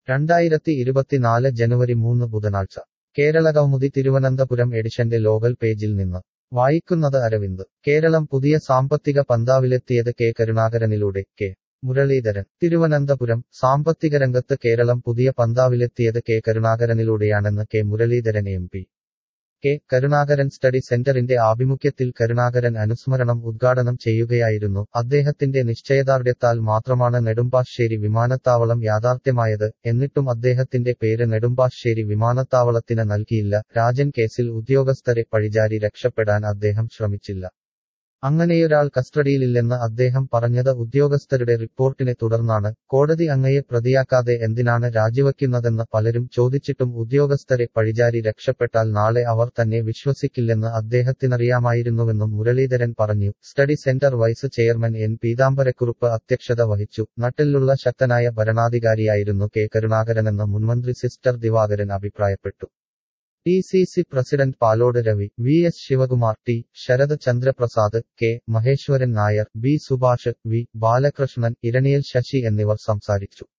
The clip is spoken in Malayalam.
രണ്ടായിരത്തി ഇരുപത്തിനാല് ജനുവരി മൂന്ന് ബുധനാഴ്ച കേരളകൗമുദി തിരുവനന്തപുരം എഡിഷന്റെ ലോകൽ പേജിൽ നിന്ന് വായിക്കുന്നത് അരവിന്ദ് കേരളം പുതിയ സാമ്പത്തിക പന്താവിലെത്തിയത് കെ കരുണാകരനിലൂടെ കെ മുരളീധരൻ തിരുവനന്തപുരം സാമ്പത്തിക രംഗത്ത് കേരളം പുതിയ പന്താവിലെത്തിയത് കെ കരുണാകരനിലൂടെയാണെന്ന് K Muraleedharan M P K Karunakaran study സെന്ററിന്റെ ആഭിമുഖ്യത്തിൽ കരുണാകരൻ അനുസ്മരണം ഉദ്ഘാടനം ചെയ്യുകയായിരുന്നു അദ്ദേഹത്തിന്റെ നിശ്ചയദാർഢ്യത്താൽ മാത്രമാണ് നെടുമ്പാശ്ശേരി വിമാനത്താവളം യാഥാർത്ഥ്യമായത് എന്നിട്ടും അദ്ദേഹത്തിന്റെ പേര് നെടുമ്പാശ്ശേരി വിമാനത്താവളത്തിന് നൽകിയില്ല രാജൻ കേസിൽ ഉദ്യോഗസ്ഥരെ പഴിചാരി രക്ഷപ്പെടാൻ അദ്ദേഹം ശ്രമിച്ചില്ല അങ്ങനെയൊരാൾ കസ്റ്റഡിയിലില്ലെന്ന് അദ്ദേഹം പറഞ്ഞത് ഉദ്യോഗസ്ഥരുടെ റിപ്പോർട്ടിനെ തുടർന്നാണ് കോടതി അങ്ങയെ പ്രതിയാക്കാതെ എന്തിനാണ് രാജിവയ്ക്കുന്നതെന്ന് പലരും ചോദിച്ചിട്ടും ഉദ്യോഗസ്ഥരെ പഴിചാരി രക്ഷപ്പെട്ടാൽ നാളെ അവർ തന്നെ വിശ്വസിക്കില്ലെന്ന് അദ്ദേഹത്തിനറിയാമായിരുന്നുവെന്നും മുരളീധരൻ പറഞ്ഞു study centre vice chairman N Peethambarakurup അധ്യക്ഷത വഹിച്ചു നട്ടിലുള്ള ശക്തനായ ഭരണാധികാരിയായിരുന്നു കെ കരുണാകരനെന്ന് മുൻമന്ത്രി സിസ്റ്റർ ദിവാകരൻ അഭിപ്രായപ്പെട്ടു T C C president Palode Ravi V S Sivakumar T Sarath Chandraprasad K Maheswaran Nair B Subhash V Balakrishnan Eraniyal Sasi എന്നിവർ സംസാരിച്ചു